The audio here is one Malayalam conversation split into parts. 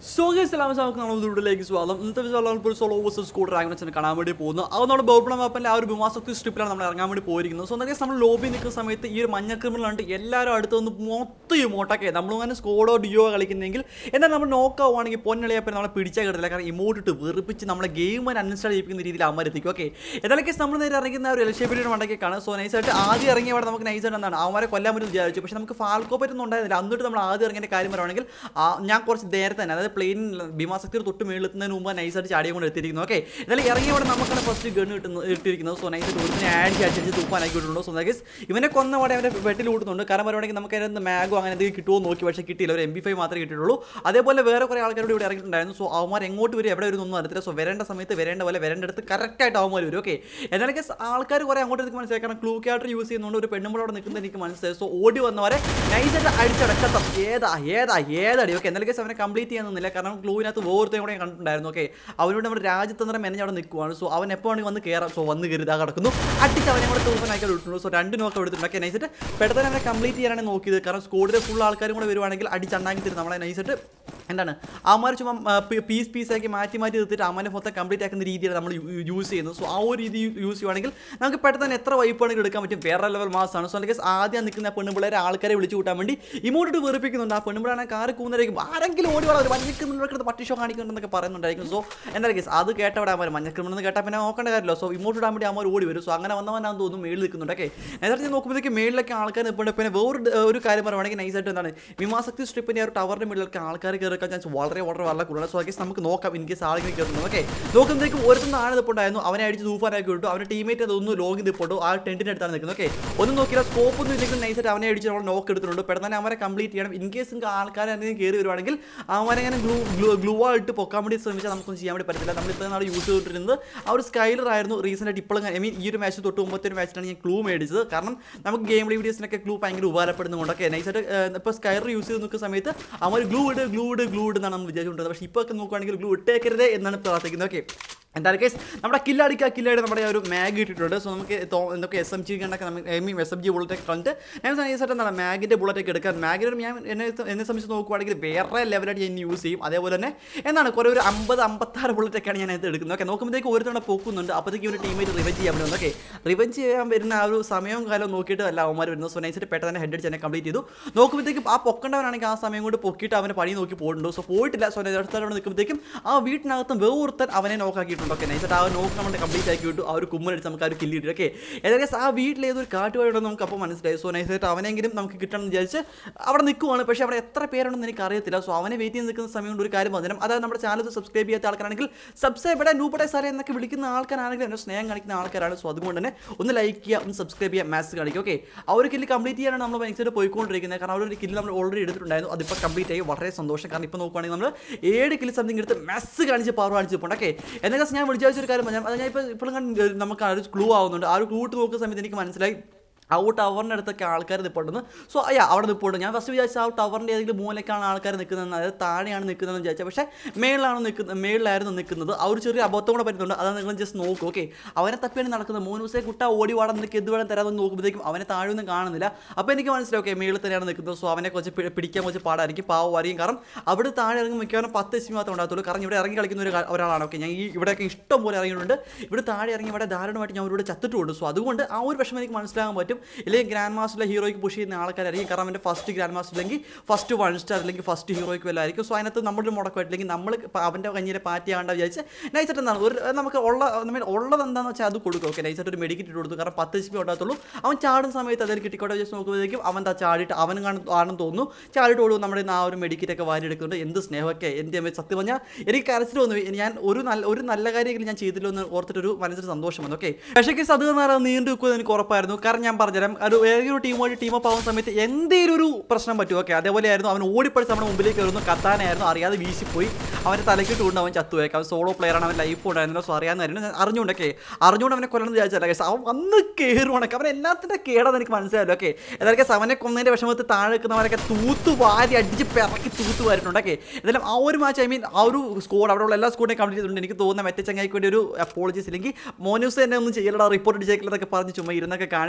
സോ ഗൈസ് എല്ലാം നമുക്ക് നമ്മൾ വീട്ടിലേക്ക് സ്വാഗതം ഇന്നത്തെ വിശാലം ഇപ്പോൾ സോളോ വേഴ്സസ് സ്കൂൾ ഡ്രാഗൺസിനെ കാണാൻ വേണ്ടി പോകുന്നു അത് നമ്മുടെ ബോബിള മാപ്പിൻ്റെ ആ ഒരു ഭൂമാസക്തി സ്ട്രിപ്പിലാണ് നമ്മൾ ഇറങ്ങാൻ വേണ്ടി പോയിരിക്കുന്നത് സോ എന്തൊക്കെ നമ്മൾ ലോബി നിൽക്കുന്ന സമയത്ത് ഈ ഒരു മഞ്ഞ ക്രിമിനലുണ്ട് എല്ലാവരും അടുത്ത് വന്ന് മൊത്തം ഇമോട്ടൊക്കെ നമ്മൾ അങ്ങനെ സ്കോഡോ ഡിയോ കളിക്കുന്നെങ്കിൽ എന്നാൽ നമ്മൾ നോക്ക് ആവുകയാണെങ്കിൽ പൊന്നളിയപ്പം നമ്മളെ പിടിച്ചാൽ കിട്ടില്ല കാരണം ഇമോട്ടിട്ട് വെറുപ്പിച്ച് നമ്മളെ ഗെയിം അൺഇൻസ്റ്റാൾ ചെയ്യിപ്പിക്കുന്ന രീതിയിൽ അമ്മ എത്തിക്കും ഓക്കെ ഏതായാലും നമ്മൾ നേരെ ഇറങ്ങുന്ന ഒരു എൽഷേപ്പിയുടെ മണ്ടക്കേക്കാണ് സോ നൈസായിട്ട് ആദ്യം ഇറങ്ങിയ അവിടെ നമുക്ക് നൈസായിട്ട് എന്താണ് അവന്മാരെ കൊല്ലാൻ പറ്റും വിചാരിച്ചു പക്ഷേ നമുക്ക് ഫാൽക്കോ പറ്റുന്ന ഉണ്ടായിരുന്നില്ല എന്നിട്ട് നമ്മൾ ആദ്യം ഇറങ്ങിയ കാര്യം പറയുകയാണെങ്കിൽ ആ, ഞാൻ കുറച്ച് നേരത്തെ തന്നെ അതായത് പ്ലെയിൻ ഭീമാശക്തിയുടെ തൊട്ട് മേളെത്തുന്നതിന് മുമ്പ് നൈസായിട്ട് ചാടിയും കൊണ്ട് എത്തിയിരിക്കുന്നു ഓക്കെ എന്നാലും ഇറങ്ങിയ അവിടെ നമുക്കാണ് ഫസ്റ്റ് ഗൺ കിട്ടുന്നത് ഇട്ടിരിക്കുന്നത് സോ നൈസായിട്ട് ഒരുത്തിനെ ആഡ് അടിച്ച് തൂപ്പാനാക്കി വിട്ടിട്ടുണ്ട് സോ ഗൈസ് ഇവനെ കൊന്ന പാടെ അവൻ്റെ വെട്ടിൽ കൂട്ടുന്നുണ്ട് കാരണം പറയുകയാണെങ്കിൽ നമുക്ക് അതിന് മാഗോ അങ്ങനെ എന്തെങ്കിലും കിട്ടുമോ എന്ന് നോക്കി പക്ഷേ കിട്ടിയില്ല ഒരു എം ബി ഫൈവ് മാത്രമേ കിട്ടിയിട്ടുള്ളൂ അതേപോലെ വേറെ കുറേ ആൾക്കാരോട് ഇവിടെ ഇറങ്ങിയിട്ടുണ്ടായിരുന്നു സോ അവന്മാർ എങ്ങോട്ട് വരും എവിടെ വരും ഒന്നും അറിയത്തില്ല സോ വരേണ്ട സമയത്ത് വരേണ്ട പോലെ വരേണ്ട അടുത്ത് കറക്റ്റായിട്ട് അവന്മാർ വരും ഓക്കെ എന്നാലൊക്കെ ആൾക്കാർ കുറേ അങ്ങോട്ട് എനിക്ക് മനസ്സിലായി കാരണം ക്ലൂ ക്യാറ്റർ യൂസ് ചെയ്യുന്നതുകൊണ്ട് ഒരു പെണ്ണുമ്പോഴവിടെ നിൽക്കുന്നത് എനിക്ക് മനസ്സിലായി സോ ഓടി വന്നവരെ നൈസായിട്ട് അടിച്ചടക്കത്തം ഏതാ ഏതാ ഏതാടി ഓക്കെ എന്നാലും അവനെ കംപ്ലീറ്റ് ചെയ്യാൻ നിന്നില്ല കാരണം ക്ലൂവിനകത്ത് വേറൊരുത്തേയും കൂടെ ഞാൻ കണ്ടിട്ടുണ്ടായിരുന്നു ഓക്കെ അവനോട് നമ്മുടെ രാജ്യത്തന്ത്രം മെനഞ്ഞ് അവിടെ നിൽക്കുവാണ് സോ അവൻ എപ്പോൾ വേണമെങ്കിൽ വന്ന് കയറാം സോ വന്ന് കയറി ഇതാ കിടക്കുന്നു അടിച്ച് അവനെ കൂടെ തൂപ്പനാക്കി വിട്ടിട്ടുണ്ട് സോ രണ്ട് നോക്ക് എടുത്തിട്ടുണ്ട് ഓക്കെ നൈസായിട്ട് പെട്ടെന്ന് അവനെ കംപ്ലീറ്റ് ചെയ്യാനാണ് നോക്കിയത് കാരണം സ്കോഡിലെ ഫുൾ ആൾക്കാരും കൂടെ വരുവാണെങ്കിൽ അടിച്ചണ്ടാക്കി തരും നമ്മളെ നൈസായിട്ട് എന്താണ് അവന്മാർ ചുമ്മാ പീസ് പീസാക്കി മാറ്റി മാറ്റി നിർത്തിയിട്ട് അമ്മനെ മൊത്തം കംപ്ലീറ്റ് ആക്കുന്ന രീതിയാണ് നമ്മൾ യൂസ് ചെയ്യുന്നത് സോ ആ ഒരു രീതി യൂസ് ചെയ്യുവാണെങ്കിൽ നമുക്ക് പെട്ടെന്ന് തന്നെ എത്ര വൈപ്പ് ആണെങ്കിൽ എടുക്കാൻ പറ്റും വേറെ ലെവൽ മാസമാണ് സോ അല്ലെങ്കിൽ ആദ്യം നിൽക്കുന്ന പെണ്ണുപിള്ളേരെ ആൾക്കാരെ വിളിച്ചു കൂട്ടാൻ വേണ്ടി ഇമോട്ടിട്ട് വെറുപ്പിക്കുന്നുണ്ട് ആ പെണ്ണുപിള്ളാണ് കാറ് കൂന്നതായിരിക്കും ആരെങ്കിലും ഓടി വളർ മഞ്ഞക്കുന്നുണ്ടെടുത്ത് പട്ടി ഷോ കാണിക്കുന്നുണ്ടെന്നൊക്കെ പറയുന്നുണ്ടായിരിക്കും സോ എന്തായാലും കേസ് അത് കേട്ടവിടെ അവന്മാർ മഞ്ഞക്കുമെന്ന് കേട്ടാൽ പിന്നെ നോക്കേണ്ട കാര്യമില്ല സോ ഇമോട്ട് ഇടാൻ വേണ്ടി അവന്മാർ ഓടി വരും സോ അങ്ങനെ വന്നവനാന്ന് തോന്നുന്നു മേളിൽ നിൽക്കുന്നുണ്ട് ഓക്കെ നേരത്തെ ഞാൻ നോക്കുമ്പോഴത്തേക്ക് മേളിലൊക്കെ ആൾക്കാർ നിൽപ്പുണ്ട് പിന്നെ വേറൊരു ഡ- ഒരു കാര്യം പറയുവാണെങ്കിൽ നൈസായിട്ട് എന്താണ് വിമാസക്തി സ്ട്രിപ്പിൻ്റെ ആ ഒരു ടവറിൻ്റെ മുകളിലൊക്കെ ആൾക്കാർ കയറിക്കാൻ ചാൻസ് വളരെ വളരെ വളരെ കൂടുതലാണ് സോ അതൊക്കെ നമുക്ക് നോക്കാം ഇൻ കേസ് ആളുകൾ കയറുന്നത് ഓക്കെ നോക്കുമ്പോഴത്തേക്കും ഒരുത്തുന്ന ആൾ നിൽപ്പുണ്ടായിരുന്നു അവനെ അടിച്ച് തൂഫാനാക്കി വിട്ടു അവൻ്റെ ടീമേറ്റ് അതൊന്നും ലോഗിൻ നിൽപ്പുണ്ടു ആ ടെൻറ്റിൻ്റെ അടുത്താണ് നിൽക്കുന്നത് ഓക്കെ ഒന്നും നോക്കിയാൽ സ്കോപ്പ് ഒന്നും ഇല്ലെങ്കിൽ നൈസായിട്ട് അവനെ അടിച്ച് നമ്മൾ നോക്ക് എടുത്തിട്ടുണ്ട് പെട്ടെന്ന് തന്നെ അവരെ കംപ്ലീറ്റ് ചെയ്യണം ഇൻ കേസ് നിങ്ങൾക്ക് ആൾക്കാർ എന്തെങ്കിലും കയറി വരുവാണെങ്കിൽ അവനെ അങ്ങനെ ഗ്ലൂ ഗ്ലൂ ഗ്ലൂ ആയിട്ട് പൊക്കാൻ വേണ്ടി ശ്രമിച്ചാൽ നമുക്കൊന്നും ചെയ്യാൻ വേണ്ടി പറ്റില്ല നമ്മൾ ഇത്രയും നാൾ യൂസ് ചെയ്തിട്ടിരുന്നത് ആ ഒരു സ്കൈലർ ആയിരുന്നു റീസെൻ്റ് ആയിട്ട് ഇപ്പോഴും ഐ മീൻ ഈ ഒരു മാച്ച് തൊട്ട് മുമ്പത്തെ ഒരു മാച്ചിലാണ് ഞാൻ ക്ലൂ മേടിച്ചത് കാരണം നമുക്ക് ഗെയിം വീഡിയോസിനൊക്കെ ക്ലൂ ഭയങ്കര ഉപകാരപ്പെടുന്നുണ്ടൊക്കെ നൈസായിട്ട് ഇപ്പോൾ സ്കൈലർ യൂസ് ചെയ്ത് നിൽക്കുന്ന സമയത്ത് അവർ ഗ്ലൂ ഇട് ഗ്ലൂ ഇട് ഗ്ലൂ ഇട് എന്നാണ് നമ്മൾ വിചാരിച്ചുകൊണ്ടിരുന്നത് പക്ഷേ ഇപ്പോൾ ഒക്കെ നോക്കുകയാണെങ്കിൽ ഗ്ലൂ ഇട്ടേക്കരുത് എന്നാണ് പ്രാർത്ഥിക്കുന്നത് ഓക്കെ എന്തായാലും കേസ് നമ്മുടെ കില്ലടിക്കുക കില്ലയുടെ നമ്മുടെ ആ ഒരു മാഗ് ഇട്ടിട്ടുണ്ട് സോ നമുക്ക് തോ- എന്തൊക്കെ എസ് എം ജി കണ്ടൊക്കെ നമുക്ക് I mean S M G bullet ഒക്കെ കണ്ടിട്ട് ഞാൻ നൈസായിട്ട് എന്താണ് മാഗിൻ്റെ ബുള്ളറ്റ് ഒക്കെ എടുക്കാൻ മാഗിൻ്റെ ഞാൻ എന്നെ എന്നെ സംബന്ധിച്ച് നോക്കുവാണെങ്കിൽ വേറെ ലെവലായിട്ട് ഞാൻ യൂസ് ചെയ്യും അതേപോലെ തന്നെ എന്താണ് കുറേ ഒരു അമ്പത് അമ്പത്താറ് ബുള്ളറ്റ് ഒക്കെയാണ് ഞാൻ ഇത് എടുക്കുന്നത് ഓക്കെ നോക്കുമ്പോഴത്തേക്ക് ഒരു തവണ പൊക്കുന്നുണ്ട് അപ്പോഴത്തേക്ക് ഒരു ടീമേറ്റ് റിവെഞ്ച് ചെയ്യാൻ പറ്റുന്നു ഓക്കെ റിവെഞ്ച് ചെയ്യാൻ വരുന്ന ആ ഒരു സമയവും കാലവും നോക്കിയിട്ട് അല്ല അവന്മാർ വരുന്നത് സോ നൈസായിട്ട് പെട്ടെന്ന് തന്നെ ഹെഡ് അടിച്ച് തന്നെ കംപ്ലീറ്റ് ചെയ്തു നോക്കുമ്പോഴത്തേക്കും ആ പൊക്കേണ്ടവനാണെങ്കിൽ ആ സമയം കൊണ്ട് പൊക്കിയിട്ട് അവനെ പണി നോക്കി പോയിട്ടുണ്ട് സോ പോയിട്ടില്ല സോ അടുത്തവിടെ നിൽക്കുമ്പോഴത്തേക്കും ആ വീട്ടിനകത്തും വേറൊരുത്തൻ അവനെ നോക്കാക്കിയിട്ടുണ്ട് ഓക്കെ നൈസായിട്ട് ആ നോക്ക് നമ്മൾ കംപ്ലീറ്റ് ആക്കി വിട്ടു ആ ഒരു കുമ്മനടിച്ച് നമുക്ക് ആ ഒരു കില്ല് കിട്ടി ഓക്കെ ഏതായാലും ആ വീട്ടിൽ ഏതൊരു കാട്ടുവഴിയുണ്ടെന്ന് നമുക്ക് അപ്പോൾ മനസ്സിലായി സോ നൈസായിട്ട് അവനെങ്കിലും നമുക്ക് കിട്ടണം എന്ന് വിചാരിച്ച് അവിടെ നിൽക്കുവാണ് പക്ഷേ അവിടെ എത്ര പേരുണ്ടെന്ന് എനിക്ക് അറിയത്തില്ല സോ അവനെ വെയിറ്റ് ചെയ്ത് നിൽക്കുന്ന സമയം കൊണ്ട് ഒരു കാര്യം പറഞ്ഞു അതായത് നമ്മുടെ ചാനൽ സബ്സ്ക്രൈബ് ചെയ്യാത്ത ആൾക്കാരാണെങ്കിൽ സബ്സ്ക്രൈബ് ഇവിടെ നൂപ്പടെ സാറേ എന്നൊക്കെ വിളിക്കുന്ന ആൾക്കാരാണെങ്കിൽ എന്നെ സ്നേഹം കാണിക്കുന്ന ആൾക്കാരാണ് സോ അതുകൊണ്ട് തന്നെ ഒന്ന് ലൈക്ക് ചെയ്യുക ഒന്ന് സബ്സ്ക്രൈബ് ചെയ്യുക മാത്സ് കാണിക്കുക ഓക്കെ ആ ഒരു കില്ല് കംപ്ലീറ്റ് ചെയ്യാനാണ് നമ്മൾ ഭയങ്കര പോയിക്കൊണ്ടിരിക്കുന്നത് കാരണം ആ ഒരു കില്ല് നമ്മൾ ഓൾറെഡി എടുത്തിട്ടുണ്ടായിരുന്നു അതിപ്പോൾ കംപ്ലീറ്റ് ആയി വളരെ സന്തോഷം കാരണം ഇപ്പോൾ നോക്കുവാണെങ്കിൽ നമ്മൾ ഏഴ് കില്ല് സംതിങ് എടുത്ത് മെസ്സ് കാണിച്ച് പവർ കാണിച്ച് പോകണം ഓക്കെ എന്നൊക്കെ ഞാൻ വിളിച്ച ഒരു കാര്യം പറഞ്ഞാൽ അത് ഞാൻ ഇപ്പോൾ ഇപ്പോഴും കണ്ട് നമുക്ക് ആ ഒരു ക്ലൂ ആവുന്നുണ്ട് ആ ഒരു ക്ലൂ ഇട്ട് നോക്കുന്ന സമയത്ത് എനിക്ക് മനസ്സിലായി ആ ടവറിൻ്റെ അടുത്തൊക്കെ ആൾക്കാർ നിൽപ്പുണ്ടെന്ന് സോ അയ്യാ അവിടെ നിൽപ്പുണ്ട് ഞാൻ ഫസ്റ്റ് വിചാരിച്ച ആ ടവറിൻ്റെ ഏതെങ്കിലും മൂലക്കാണ് ആൾക്കാർ നിൽക്കുന്നത് അതായത് താഴെയാണ് നിൽക്കുന്നതെന്ന് വിചാരിച്ചത് പക്ഷേ മേളിലാണ് നിൽക്കുന്നത് മേളിലായിരുന്നു നിൽക്കുന്നത് ആ ഒരു ചെറിയ അബദ്ധം കൂടെ പറ്റുന്നുണ്ട് അതാണ് നിങ്ങൾ ജസ്റ്റ് നോക്കും ഓക്കെ അവനെ തപ്പിയാണ് നടക്കുന്നത് മൂന്ന് ദിവസത്തെ കുട്ട ഓടി വാടാൻ നിൽക്കുക എന്ത് വേണം തരാമെന്ന് നോക്കുമ്പോഴത്തേക്കും അവനെ താഴെയൊന്നും കാണുന്നില്ല അപ്പോൾ എനിക്ക് മനസ്സിലായി ഓക്കെ മേളിൽ തന്നെയാണ് നിൽക്കുന്നത് സോ അവനെ കുറച്ച് പി- പിടിക്കാൻ കുറച്ച് പാടായിരിക്കും പാവമായിരിക്കും കാരണം അവിടെ താഴെ ഇറങ്ങി മിക്കവാറും പത്ത് എസ് മാത്രമേ ഉണ്ടാകത്തുള്ളൂ കാരണം ഇവിടെ ഇറങ്ങി കളിക്കുന്ന ഒരു ഒരാളാണ് ഓക്കെ ഞാൻ ഈ ഇവിടെയൊക്കെ ഇഷ്ടം പോലെ ഇറങ്ങിയിട്ടുണ്ട് ഇവിടെ താഴെ ഇറങ്ങി ഇവിടെ ധാരാളമായിട്ട് ഞാൻ ഇവിടെ ചത്തിട്ടുണ്ട് സോ അതുകൊണ്ട് ആ ഒരു വിഷമം എനിക്ക് മനസ്സിലാകാൻ പറ്റും ഇല്ലെങ്കിൽ ഗ്രാൻഡ് മാസ്റ്ററിലെ ഹീറോയ്ക്ക് പുഷ് ചെയ്യുന്ന ആൾക്കാരായിരിക്കും കാരണം അവൻ്റെ ഫസ്റ്റ് ഗ്രാൻഡ് മാസ്റ്റർ അല്ലെങ്കിൽ ഫസ്റ്റ് വൺ സ്റ്റാർ അല്ലെങ്കിൽ ഫസ്റ്റ് ഹീറോയ്ക്ക് വല്ല ആയിരിക്കും സോ അതിനകത്ത് നമ്മുടെ മുടക്കമായിട്ടില്ലെങ്കിൽ നമ്മൾ അവൻ്റെ കഞ്ഞിരെ പാറ്റി ആണ്ട വിചാരിച്ച് നൈസായിട്ട് എന്താണ് ഒരു നമുക്ക് ഉള്ള നമ്മൾ ഉള്ളത് എന്താണെന്ന് വെച്ചാൽ അത് കൊടുക്കും ഓക്കെ നൈസായിട്ട് ഒരു മെഡിക്കറ്റ് ഇട്ട് കൊടുത്തു കാരണം പത്ത് എച്ച് പി ഉണ്ടാകത്തുള്ളൂ അവൻ ചാടുന്ന സമയത്ത് അതിൽ കിട്ടിക്കോട്ടെ വിചാരിച്ച് നോക്കുമ്പോഴേക്കും അവൻ താ ചാടിയിട്ട് അവനും കാണും ആണെന്ന് തോന്നുന്നു ചാടിയിട്ട് ഓടും നമ്മുടെ ആ ഒരു മെഡിക്കറ്റ് ഒക്കെ വാരി എടുക്കുന്നുണ്ട് എന്ത് സ്നേഹമൊക്കെ എൻ്റെ അമ്മ സത്യം പറഞ്ഞാൽ എനിക്ക് കരച്ചിൽ തോന്നി ഞാൻ ഒരു നല്ല ഒരു നല്ല കാര്യമെങ്കിലും ഞാൻ ചെയ്തില്ലോ എന്ന് ഓർത്തിട്ടൊരു മനസ്സിൽ സന്തോഷം വന്നു ഓക്കെ പക്ഷേ കേസ് അത് നേരം നീണ്ടു നിൽക്കുമെന്ന് എനിക്ക് ഉറപ്പായിരുന്നു കാരണം ഞാൻ പറഞ്ഞുതരാം ഒരു ഏതൊരു ടീമുമായിട്ട് ടീം അപ്പ് ആവുന്ന സമയത്ത് എന്തെങ്കിലും ഒരു പ്രശ്നം പറ്റും ഓക്കെ അതേപോലെ ആയിരുന്നു അവൻ ഓടിപ്പടിച്ച് നമ്മുടെ മുമ്പിലേക്ക് വരുന്നു കത്താനായിരുന്നു അറിയാതെ വീശിപ്പോയി അവൻ്റെ തലക്കിട്ട് കൊണ്ട് അവൻ ചത്തുപോയേക്കാം അവൻ സോളോ പ്ലെയറാണ് അവൻ ലൈഫ് ഉണ്ടായിരുന്നില്ല സോ അറിയാമെന്നായിരുന്നു ഞാൻ അറിഞ്ഞുകൊണ്ടൊക്കെ അറിഞ്ഞുകൊണ്ട് അവനെ കൊല്ലണം വിചാരിച്ചല്ല കേസ് അവൻ വന്ന് കയറുവാണൊക്കെ അവൻ എല്ലാത്തിൻ്റെ കേടാന്ന് എനിക്ക് മനസ്സിലായല്ലോ ഓക്കെ ഏതൊക്കെ അവനെ കൊന്നതിൻ്റെ വിഷമത്തിൽ താഴെ നിൽക്കുന്നവരൊക്കെ തൂത്ത് വാരി അടിച്ച് പിറക്കി തൂത്ത് വാരിട്ടുണ്ട് ഓക്കെ എന്തായാലും ആ ഒരു മാച്ച് ഐ മീൻ ആ ഒരു സ്കോഡ് അവിടെയുള്ള എല്ലാ സ്കോഡിനെ കംപ്ലീറ്റ് ചെയ്തിട്ടുണ്ട് എനിക്ക് തോന്നുന്ന മറ്റേ ചങ്ങായിക്ക് വേണ്ടി ഒരു അപ്പോളജീസ് ഇല്ലെങ്കിൽ മോനൂസ് തന്നെ ഒന്നും ചെയ്യലടാ റിപ്പോർട്ട് ചെയ്യലതൊക്കെ പറഞ്ഞ് ചുമ്മാ ഇരുന്നൊക്കെ കാണിക്കൊണ്ട് ഇമോട്ട്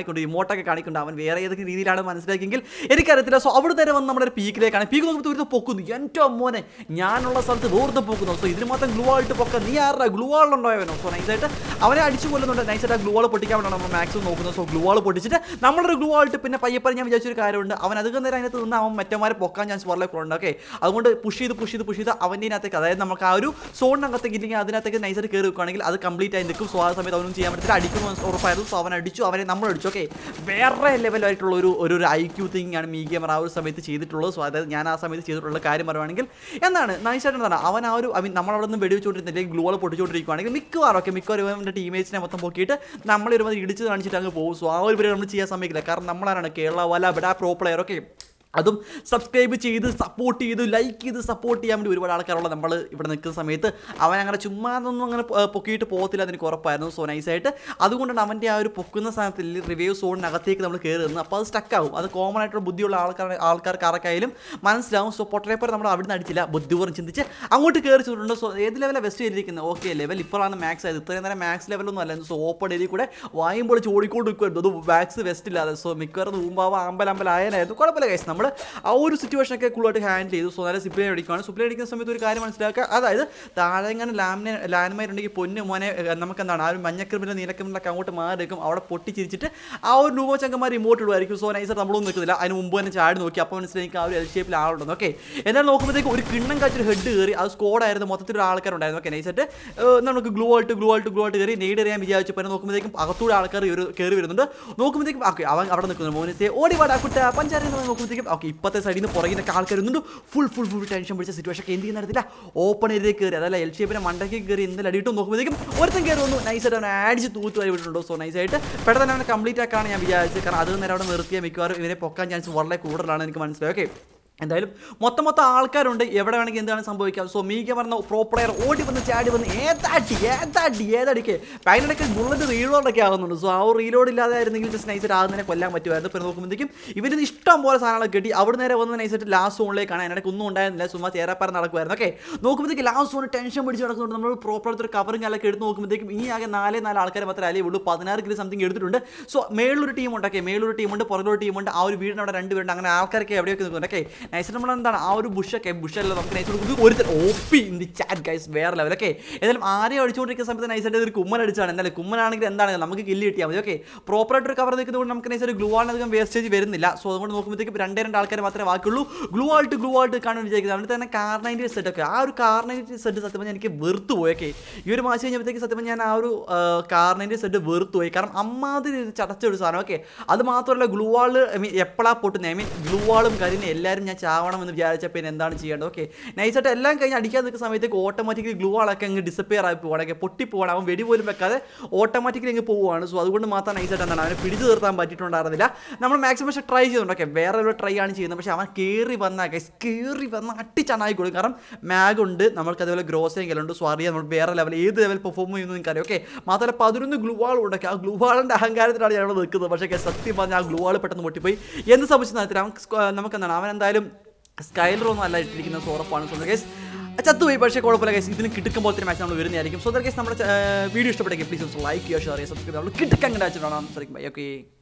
സ്പോട്ടൊക്കെ കാണിക്കുന്നുണ്ട് അവൻ വേറെ ഏതൊക്കെ രീതിയിലാണ് മനസ്സിലാക്കിയെങ്കിൽ എനിക്കറിയത്തില്ല സോ അവിടെ തന്നെ വന്ന് നമ്മുടെ ഒരു പീക്കിലേക്കാണ് പീക്ക് നോക്കുമ്പോൾ ഒരു പൊക്കുന്നു എൻ്റെ മോനെ ഞാനുള്ള സ്ഥലത്ത് ദൂരത്ത് പൊക്കുന്നു സോ ഇതിന് മാത്രം ഗ്ലൂ ആയിട്ട് പൊക്ക നീ ആരുടെ ഗ്ലൂ ആളുണ്ടായവനോ സോ നൈസായിട്ട് അവനെ അടിച്ചു കൊല്ലുന്നുണ്ട് നൈസായിട്ട് ആ ഗ്ലൂ ആൾ പൊട്ടിക്കാൻ വേണ്ടിയാണ് നമ്മൾ മാക്സിമം നോക്കുന്നത് സോ ഗ്ലൂ ആൾ പൊട്ടിച്ചിട്ട് നമ്മളൊരു ഗ്ലൂ ആയിട്ട് പിന്നെ പയ്യപ്പൻ ഞാൻ വിചാരിച്ചൊരു കാര്യമുണ്ട് അവൻ അധികം നേരം അതിനകത്ത് നിന്ന് അവൻ മറ്റന്മാരെ പൊക്കാൻ ചാൻസ് വളരെ കുറവുണ്ട് ഓക്കെ അതുകൊണ്ട് പുഷ് ചെയ്ത് പുഷ് ചെയ്ത് പുഷ് ചെയ്ത് അവൻ്റെ അതിനകത്തേക്ക് അതായത് നമുക്ക് ആ ഒരു സോണിനകത്തേക്ക് ഇല്ലെങ്കിൽ അതിനകത്തേക്ക് നൈസായിട്ട് കയറി വെക്കുകയാണെങ്കിൽ അത് കംപ്ലീറ്റ് ആയി നിൽക്കും സോ ആ സമയത്ത് അവനൊന്നും ചെയ്യാൻ പറ്റില്ല അടിക്കുന്നു ഉറപ്പായിരുന്നു സോ അവൻ അടിച്ചു അവനെ നമ്മൾ അടിച്ചു ഓക്കെ വേറെ ലെവലായിട്ടുള്ള ഒരു ഒരു ഒരു ഐ ക്യൂ തിങ് ആണ് മീ ഗെയിമർ ആ ഒരു സമയത്ത് ചെയ്തിട്ടുള്ളത് സോ അതായത് ഞാൻ ആ സമയത്ത് ചെയ്തിട്ടുള്ള കാര്യം പറയുവാണെങ്കിൽ എന്താണ് നൈസായിട്ട് എന്താണ് അവൻ ആ ഒരു ഐ മീൻ നമ്മൾ അവിടെ നിന്ന് വെടിവെച്ചുകൊണ്ടിരുന്നില്ലെങ്കിൽ ഗ്ലൂ വാൾ പൊട്ടിച്ചുകൊണ്ടിരിക്കുകയാണെങ്കിൽ മിക്കവാറും ഒക്കെ മിക്കവാറും ഇവൻ്റെ ടീമേറ്റ്സിനെ മൊത്തം പൊക്കിയിട്ട് നമ്മൾ ഒരുമാതിരി ഇടിച്ച് കാണിച്ചിട്ട് അങ്ങ് പോകും സോ ആ ഒരു പരിപാടി നമ്മൾ ചെയ്യാൻ സമയത്തില്ല കാരണം നമ്മളാണ് കേരള വല ബെഡാ പ്രോ പ്ലെയർ ഒക്കെ അതും സബ്സ്ക്രൈബ് ചെയ്ത് സപ്പോർട്ട് ചെയ്ത് ലൈക്ക് ചെയ്ത് സപ്പോർട്ട് ചെയ്യാൻ വേണ്ടി ഒരുപാട് ആൾക്കാരുള്ള നമ്മൾ ഇവിടെ നിൽക്കുന്ന സമയത്ത് അവൻ അങ്ങനെ ചുമ്മാ ഒന്നും അങ്ങനെ പൊ- പൊക്കിയിട്ട് പോകത്തില്ല അതെനിക്ക് ഉറപ്പായിരുന്നു സോ നൈസായിട്ട് അതുകൊണ്ടാണ് അവൻ്റെ ആ ഒരു പൊക്കുന്ന സ്ഥാനത്തിൽ റിവ്യൂ സോണിനകത്തേക്ക് നമ്മൾ കയറി നിന്ന് അപ്പോൾ അത് സ്റ്റക്കാവും അത് കോമൺ ആയിട്ടുള്ള ബുദ്ധിയുള്ള ആൾക്കാർ ആൾക്കാർക്ക് ആർക്കായാലും മനസ്സിലാവും സോ പൊട്ടേപ്പർ നമ്മൾ അവിടെ നിന്ന് അടിച്ചില്ല ബുദ്ധിപൂർവ്വം ചിന്തിച്ച് അങ്ങോട്ട് കയറി ചെന്നിട്ടുണ്ട് സോ ഏത് ലെവലാണ് വെസ്റ്റ് ചെയ്തിരിക്കുന്നത് ഓക്കെ ലെവൽ ഇപ്പോഴാണ് മാക്സ് ആയത് ഇത്രയും നേരം മാക്സ് ലെവലൊന്നും അല്ല സോ ഓപ്പൺ ഏരിയ കൂടെ വായുമ്പോൾ ചോടിക്കൊണ്ട് നിൽക്കുമായിരുന്നു അത് മാക്സ് വെസ്റ്റ് ഇല്ലാതെ സോ മിക്കവാറും ഊമ്പാവ അമ്പലമ്പലായനായിരുന്നു കുഴപ്പമില്ല കൈസ് നമ്മൾ ആ ഒരു സിറ്റുവേഷനൊക്കെ കൂളായിട്ട് ഹാൻഡിൽ ചെയ്തു സോ നല്ല സിപ്ലൈൻ അടിക്കുകയാണ് സിപ്ലൈൻ അടിക്കുന്ന സമയത്ത് ഒരു കാര്യം മനസ്സിലാക്കുക അതായത് താഴെ ഇങ്ങനെ ലാമിനെ ലാൻഡ്മൈൻ ഉണ്ടെങ്കിൽ പൊന്ന് മോനെ ഏഹ്, നമുക്ക് എന്താണ് ആ ഒരു മഞ്ഞക്രിമിൻ്റെ നീലക്രിമിലൊക്കെ അങ്ങോട്ട് മാറി നിൽക്കും അവിടെ പൊട്ടിച്ചിരിച്ചിട്ട് ആ ഒരു രൂപ ചങ്കന്മാർ റിമോട്ട് ഇടുമായിരിക്കും സോ നൈസർ നമ്മളൊന്നും നിൽക്കുന്നില്ല അതിന് മുമ്പ് തന്നെ ചാടി നോക്കി അപ്പോൾ മനസ്സിലാക്കി ആ ഒരു എൽ ഷേപ്പിൽ ആളുണ്ടെന്ന് ഓക്കെ എന്നാൽ നോക്കുമ്പോഴത്തേക്ക് ഒരു കിണ്ണം കാച്ചൊരു ഹെഡ് കയറി അത് സ്കോഡായിരുന്നു മൊത്തത്തിൽ ഒരു ആൾക്കാരുണ്ടായിരുന്നു ഓക്കെ നൈസായിട്ട് നമുക്ക് ഗ്ലൂ ആയിട്ട് ഗ്ലൂ ആയിട്ട് ഗ്ലൂ ആയിട്ട് കയറി നെയ്ഡ് എറിയാൻ വിചാരിച്ചു പിന്നെ നോക്കുമ്പോഴത്തേക്കും അകത്തൂടെ ആൾക്കാർ ഒരു കയറി വരുന്നുണ്ട് നോക്കുമ്പോഴത്തേക്കും ഓക്കെ അവൻ അവിടെ നിൽക്കുന്നു മോനിസെ ഓടി വാടാ കുട്ട പഞ്ചാര എന്ന് നോക്കുമ്പോഴത്തേക്കും ഓക്കെ ഇപ്പോഴത്തെ സൈഡിൽ നിന്ന് പുറകിൽ നിന്നൊക്കെ ആൾക്കാർ വരുന്നുണ്ട് ഫുൾ ഫുൾ ഫുൾ ടെൻഷൻ പിടിച്ച സിറ്റുവേഷൻ ഒക്കെ എന്ത് ചെയ്യുന്നില്ല ഓപ്പൺ ഏരിയയിൽ കയറി അതല്ല എൽ ഷേപ്പിനെ മണ്ടയ്ക്ക് കയറി എന്തെങ്കിലും അടിയിട്ടും നോക്കുമ്പോഴത്തേക്കും ഒരുത്തൻ കയറി വന്നു നൈസായിട്ട് അവനെ അടിച്ച് തൂത്ത് വരി വിട്ടിട്ടുണ്ടോ സോ നൈസായിട്ട് പെട്ടെന്ന് തന്നെ അവനെ കംപ്ലീറ്റ് ആക്കാണ് ഞാൻ വിചാരിച്ചത് കാരണം അത് നേരം അവിടെ നിർത്തിയാൽ മിക്കവാറും ഇവരെ പൊക്കാൻ ചാൻസ് വളരെ കൂടുതലാണ് എനിക്ക് മനസ്സിലായി ഓക്കെ എന്തായാലും മൊത്തം മൊത്തം ആൾക്കാരുണ്ട് എവിടെ വേണമെങ്കിൽ എന്താണ് സംഭവിക്കാം സോ മീക്ക പറഞ്ഞ പ്രോ പ്ലെയർ ഓടി വന്ന് ചാടി വന്ന് ഏതാട്ടി ഏതാട്ടി ഏതടിക്ക് അതിനിടയ്ക്ക് ബുള്ളറ്റ് റീലോഡൊക്കെ ആകുന്നുണ്ട് സോ ആ ഒരു റീലോഡ് ഇല്ലാതായിരുന്നെങ്കിൽ ജസ്റ്റ് നൈസായിട്ട് ആകുന്നതിനെ കൊല്ലാൻ പറ്റുമായിരുന്നു പിന്നെ നോക്കുമ്പോഴത്തേക്കും ഇവരിൽ ഇഷ്ടം പോലെ സാധനങ്ങളൊക്കെ കിട്ടി അവിടെ നേരെ വന്ന് നൈസായിട്ട് ലാസ്റ്റ് സോണിലേക്കാണ് അതിനിടയ്ക്ക് ഒന്നും ഉണ്ടായിരുന്നില്ല ചുമ്മാ ചേരാപ്പാറ നടക്കുമായിരുന്നു ഓക്കെ നോക്കുമ്പോഴത്തേക്ക് ലാസ്റ്റ് സോൺ ടെൻഷൻ പിടിച്ച് നടക്കുന്നുണ്ട് നമ്മൾ പ്രോപ്പർ ഒരു കവറിങ് അല്ലൊക്കെ എടുത്ത് നോക്കുമ്പോഴത്തേക്കും ഇനി ആകെ നാലേ നാല് ആൾക്കാർ മാത്രമേ അല്ലേ ഉള്ളൂ പതിനാറ് കിലോ സംതിങ് എടുത്തിട്ടുണ്ട് സോ മേളിലൊരു ടീം ഉണ്ട് ഓക്കെ മേളിലൊരു ടീമുണ്ട് പുറകിലൊരു ടീമുണ്ട് ആ ഒരു വീടിന് അവിടെ രണ്ട് പേരുണ്ട് അങ്ങനെ ആൾക്കാരൊക്കെ എവിടെയൊക്കെ നിൽക്കുന്നുണ്ട് ഓക്കെ നൈസായിട്ട് നമ്മൾ എന്താണ് ആ ഒരു ബുഷൊക്കെ ബുഷല്ല നമുക്ക് നൈസ് കൊടുക്കുന്നത് ഒരു OP in the chat guys വേറെ ലെവൽ ഓക്കെ ഏതായാലും ആരെയും അടിച്ചുകൊണ്ടിരിക്കുന്ന സമയത്ത് നൈസായിട്ട് ഒരു കുമ്മൻ അടിച്ചാണ് എന്തായാലും കുമ്മനാണെങ്കിൽ എന്താണ് നമുക്ക് കില്ല് കിട്ടിയാൽ മതി ഓക്കെ പ്രോപ്പറായിട്ട് ഒരു കവർ നിൽക്കുന്നതുകൊണ്ട് നമുക്ക് നൈസായിട്ട് ഗ്ലൂ ആളിനധികം വേസ്റ്റേജ് വരുന്നില്ല സോ അതുകൊണ്ട് നോക്കുമ്പോഴത്തേക്ക് രണ്ടേ രണ്ട് ആൾക്കാർ മാത്രമേ ബാക്കിയുള്ളൂ ഗ്ലൂ ആയിട്ട് ഗ്ലൂ ആയിട്ട് കാണാൻ വിചാരിക്കുന്നത് അവിടെ തന്നെ കാർ നൈൻറ്റി സെറ്റ് ഒക്കെ ആ ഒരു കാർ നൈൻറ്റി സെറ്റ് സത്യം പറഞ്ഞാൽ എനിക്ക് വെറുത്തു പോയി ഓക്കെ ഈ ഒരു മാസം കഴിഞ്ഞപ്പോഴത്തേക്ക് സത്യം പറഞ്ഞാൽ ഞാൻ ആ ഒരു കാർ നൈൻറ്റി സെറ്റ് വെറുത്തു പോയി കാരണം അമ്മാതിരി ഇത് ചടച്ച ഒരു സാധനം ഓക്കെ അത് മാത്രമല്ല ഗ്ലൂ വാൾ ഐ മീൻ എപ്പോഴാണ് പൊട്ടുന്നത് ഐ മീൻ ഗ്ലൂ വാളും കരിഞ്ഞ് എല്ലാവരും ഞാൻ ചാവണം എന്ന് വിചാരിച്ച പിന്നെ എന്താണ് ചെയ്യേണ്ടത് ഓക്കെ നൈസായിട്ട് എല്ലാം കഴിഞ്ഞ് അടിക്കാൻ നിൽക്കുന്ന സമയത്തേക്ക് ഓട്ടോമാറ്റിക്കലി ഗ്ലൂ വാളൊക്കെ അങ്ങ് ഡിസപ്പിയർ ആയി പോവാണ് ഒക്കെ പൊട്ടി പോവാണ് അവൻ വെടി പോലും വെക്കാതെ ഓട്ടോമാറ്റിക്കലി അങ്ങ് പോവുകയാണ് സോ അതുകൊണ്ട് മാത്രം നൈസായിട്ട് എന്താണ് അവനെ പിടിച്ചു നിർത്താൻ പറ്റിയിട്ടുണ്ടായിരുന്നില്ല നമ്മൾ മാക്സിമം പക്ഷേ ട്രൈ ചെയ്യുന്നുണ്ട് ഓക്കെ വേറെ ഒരു ട്രൈ ആണ് ചെയ്യുന്നത് പക്ഷേ അവൻ കയറി വന്ന ഗൈസ് കയറി വന്ന അട്ടിച്ചണായി കൊടുക്കും കാരണം മാഗ് ഉണ്ട് നമ്മൾക്ക് അതേപോലെ ഗ്രോസിംഗ് ഉണ്ട് സോ അറിയാം നമ്മൾ വേറെ ലെവൽ ഏത് ലെവൽ പെർഫോം ചെയ്യുന്നു നിങ്ങൾക്കറിയാം ഓക്കെ മാത്രമല്ല പതിനൊന്ന് ഗ്ലൂ വാൾ ഉണ്ടൊക്കെ ആ ഗ്ലൂ വാളിൻ്റെ അഹങ്കാരത്തിലാണ് ഞാൻ ഇവിടെ നിൽക്കുന്നത് പക്ഷേ guys, സത്യം പറഞ്ഞാൽ ആ ഗ്ലൂ വാൾ പെട്ടെന്ന് പൊട്ടിപ്പോയി എന്ത് സംഭവിച്ചു നടത്തില്ല അവൻ സ്ക്വ- നമുക്ക് എന്താണ് അവൻ എന്തായാലും സ്കൈലറൊന്നും അല്ല ഇട്ടിരിക്കുന്നത് സോ ഉറപ്പാണ് സോ ഗൈസ് ചത്തുപോയി പക്ഷേ കുഴപ്പമില്ല ഗൈസ് ഇതിന് കിട്ടുമ്പോൾ തന്നെ മാച്ച് നമ്മൾ വരുന്നതായിരിക്കും സോ ഗൈസ് നമ്മുടെ വീഡിയോ ഇഷ്ടപ്പെട്ടെങ്കിൽ പ്ലീസ് ലൈക്ക് ചെയ്യുക ഷെയർ ചെയ്യുക സബ്സ്ക്രൈബ് നമ്മൾ കിട്ടുക്കാൻ കണ്ടാച്ചിട്ടാണ് സംസാരിക്കും ബൈ ഓക്കെ